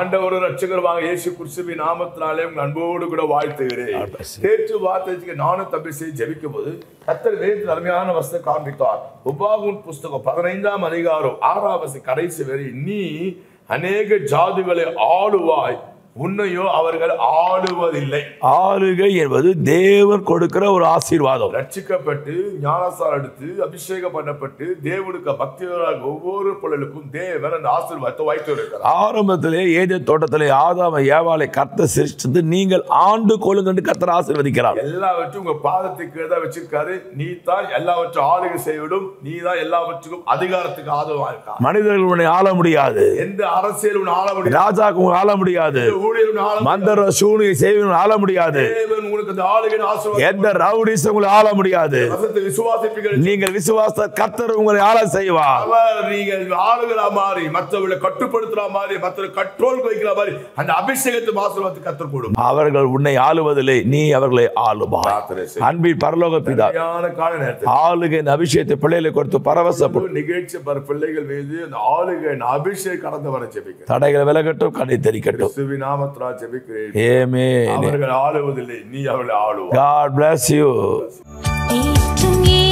ஆண்டவர் ரட்சகர் வாங்க இயேசு கிறிஸ்துவின் நாமத்தினாலே உங்க அன்போடு கூட வாழ்த்துகிறேன் தேற்று வார்த்தைக்கு நானும் தம்பி செய்து ஜெபிக்கும் போது கத்தர் வேறு அருமையான வசத்தை காண்பித்தார் உபாகுன் புஸ்தகம் பதினைந்தாம் அதிகாரம் ஆறாம் வசதி கடைசி வரை நீ அநேக ஜாதிகளை ஆளுவாய் உன்னையோ அவர்கள் ஆளுவதில்லை ஆளுகை என்பது தேவன் கொடுக்கிற ஒரு ஆசீர்வாதம் ரட்சிக்கப்பட்டு ஞானசாரம் எடுத்து அபிஷேகம் பண்ணப்பட்டு தேவனுக்கு பக்தியராக ஒவ்வொரு பிள்ளைகளுக்கும் தேவன் அந்த ஆசீர்வாதத்தை வைத்து இருக்கிறார் ஆரம்பத்திலே ஏதே தோட்டத்திலே ஆதாம ஏவாளை கர்த்த சிருஷ்டித்து நீங்கள் ஆண்டு கொள்ளுங்கன்னு கர்த்தர் ஆசீர்வதிக்கிறார் எல்லாவற்றும் உங்க பாதத்துக்கு தான் வச்சிருக்காரு நீ தான் எல்லாவற்றும் ஆளுகை செய்விடும் நீ தான் எல்லாவற்றுக்கும் அதிகாரத்துக்கு ஆதரவா இருக்கா மனிதர்கள் உன்னை ஆள முடியாது எந்த அரசியல் உன்னை ஆள முடியாது ராஜாக்கு உன்னை ஆள முடியாது எந்த ஊழியர் உன்னை ஆள முடியாது. மந்திர சூனியை செய்வன் ஆள முடியாது தேவன் உனக்கு அந்த ஆளுகை ஆசீர்வாதம் எந்த ரவுடிஸ் உங்களை ஆள முடியாது வசத்தை விசுவாசிப்பீர்கள் நீங்கள் விசுவாச கர்த்தர் உங்களை ஆள செய்வார் அவர் நீங்கள் ஆளுகளா மாறி மற்றவர்களை கட்டுப்படுத்துற மாதிரி மற்றவர்களை கண்ட்ரோல் வைக்கிற மாதிரி அந்த அபிஷேகத்தை ஆசீர்வாதத்தை கற்றுக் கொடுக்கும் அவர்கள் உன்னை ஆளுவதில்லை நீ அவர்களை ஆளுவாய் பிரார்த்தனை செய். அன்பின் பரலோக பிதா சரியான கால நேரத்தில் ஆளுகையின் அபிஷேகத்தை பிள்ளைகளை கொடுத்து பரவசப்படும் ஒரு நிகழ்ச்சி பர பிள்ளைகள் மீது அந்த ஆளுகை அபிஷேகம் கடந்து வர ஜெபிக்கிறேன் தடைகளை விலகட்டும் கண்ணை தெரிக்கட்டும் கிறிஸ்துவின் நாமத்தினால் ஜெபிக்கிறேன் ஏமே அவர்கள் ஆளுவதில்லை நீ அவர்களை ஆளுவாய் God bless you. ஏற்றும்